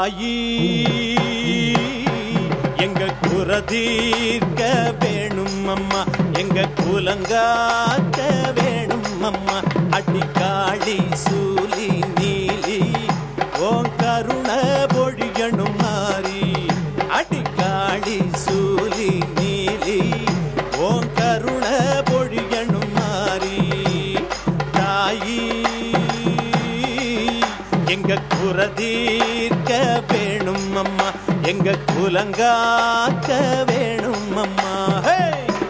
தாயி எங்க குரதீர்க்க வேணும் அம்மா எங்க குலங்காக்க வேணும் அம்மா அடிக்காளி சூலி நீலி ஓன் கருண பொழியணும் மாறி அடிக்காளி சூலி நீலி ஓன் கருண பொழியணும் மாறி தாயி எங்க குரதீர்க்க வேணும் அம்மா எங்க குலங்காக்க வேணும் அம்மா ஹே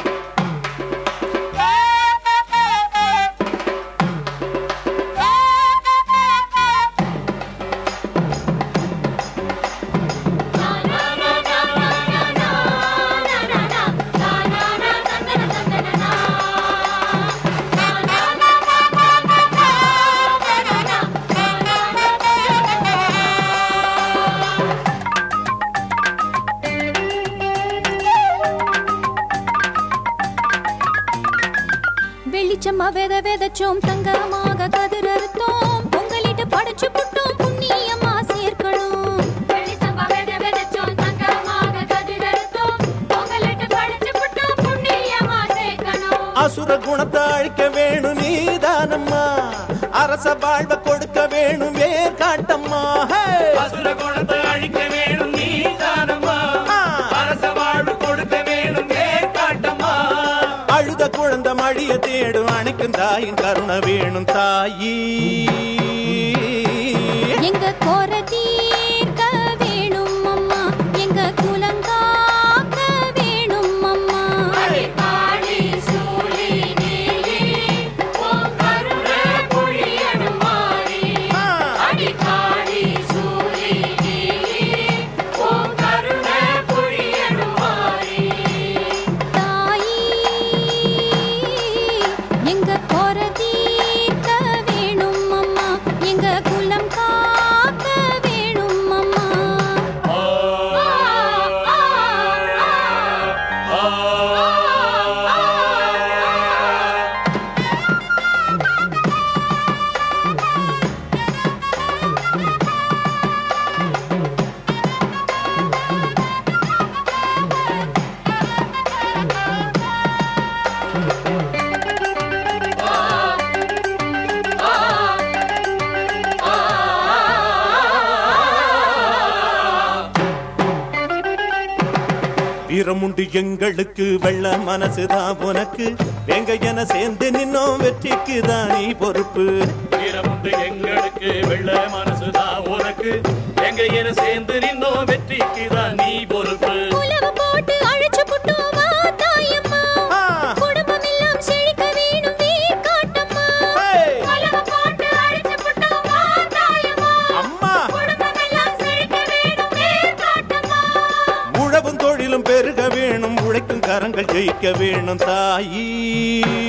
வெளிச்சமா வெத வெதச்சோம் தங்கமாக கதிரறுத்தோம் பொங்கலிட்டு படைச்சு புட்டோம் புண்ணியமா சேர்க்கணும் வெளிச்சம்பா வெத வெதச்சோம் தங்கமாக கதிரறுத்தோம் பொங்கலிட்டு படைச்சு புட்டோம் புண்ணியமா சேர்க்கணும் அசுர குணத்தை அழிக்க வேணும் நீதானம்மா அரச வாழ்வ கொடுக்க வேணும் வேர் காட்டம்மா ஹே! அசுர குணத்தை அழிக்க வேணும் நீ தானம்மா ஆ! அரச வாழ்வு கொடுக்க வேணும் ஏற்காட்டம்மா அழுத குழந்தை மழிய தேடும் அணைக்கும் தாயின் கருணை வேணும் தாயி எங்க கோர தீர்க்க வேணும் அம்மா எங்க குலங்காக்க வேணும் அம்மா காளி சூலி நீலி ஓம் கருண பொழியணும் மாறி ஆ! அடி காளி சூலி நீலி ஓம் கருண பொழியணும் மாறி தாயி எங்க கோர தீர்க்க வேணும் அம்மா எங்க குலம் காக்க வேணும் அம்மா வீரமுண்டு எங்களுக்கு வெள்ள மனசுதான் உனக்கு வெங்கையன சேர்ந்து நின்னோம் வெற்றிக்கு தான் நீ பொறுப்பு வீரமுண்டு எங்களுக்கு வெள்ள மனசுதான் உனக்கு எங்க என சேர்ந்து நின்னோம் வெற்றிக்கு தான் நீ பொறுப்பு உலவு போட்டு அழைச்சு புட்டோமா தாயம்மா ஆ! குடும்பம் எல்லாம் செழிக்க வேணும் வீர் காட்டம்மா ஹே! உலக போட்டு அழிச்சு புட்டோமா தாயம்மா அம்மா குடும்பமெல்லாம் செழிக்க வேணும் வேர் காட்டம்மா உழவும் தொழிலும் பெருக வேணும் உழைக்கும் கரங்கள் ஜெயிக்க வேணும் தாயி